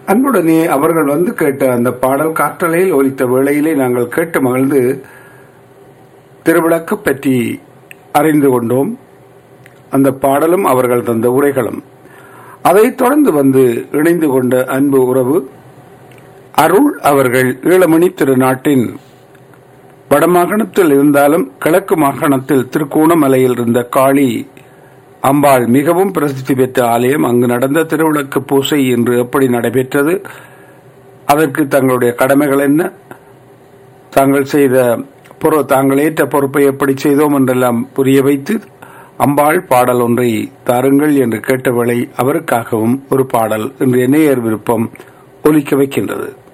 அன்புடனே அவர்கள் வந்து கேட்ட அந்த பாடல் காற்றலையில் ஒலித்த வேளையிலே நாங்கள் கேட்டு மகிழ்ந்து திருவிளக்கு பற்றி அறிந்து கொண்டோம் அந்த பாடலும் அவர்கள் தந்த உரைகளும் அதைத் தொடர்ந்து வந்து இணைந்து கொண்ட அன்பு உறவு அருள் அவர்கள் ஈழமணி திருநாட்டின் வடமாகாணத்தில் இருந்தாலும் கிழக்கு மாகாணத்தில் திருக்கூணமலையில் இருந்த காளி அம்பாள் மிகவும் பிரசித்தி பெற்ற ஆலயம் அங்கு நடந்த திருவிளக்கு பூசை இன்று எப்படி நடைபெற்றது அதற்கு தங்களுடைய கடமைகள் என்ன தாங்கள் செய்த பொறு தாங்கள் ஏற்ற பொறுப்பை எப்படி செய்தோம் என்றெல்லாம் புரிய வைத்து அம்பாள் பாடல் ஒன்றை தாருங்கள் என்று கேட்டவளை அவருக்காகவும் ஒரு பாடல் இன்று நேயர் விருப்பம் ஒலிக்க வைக்கின்றது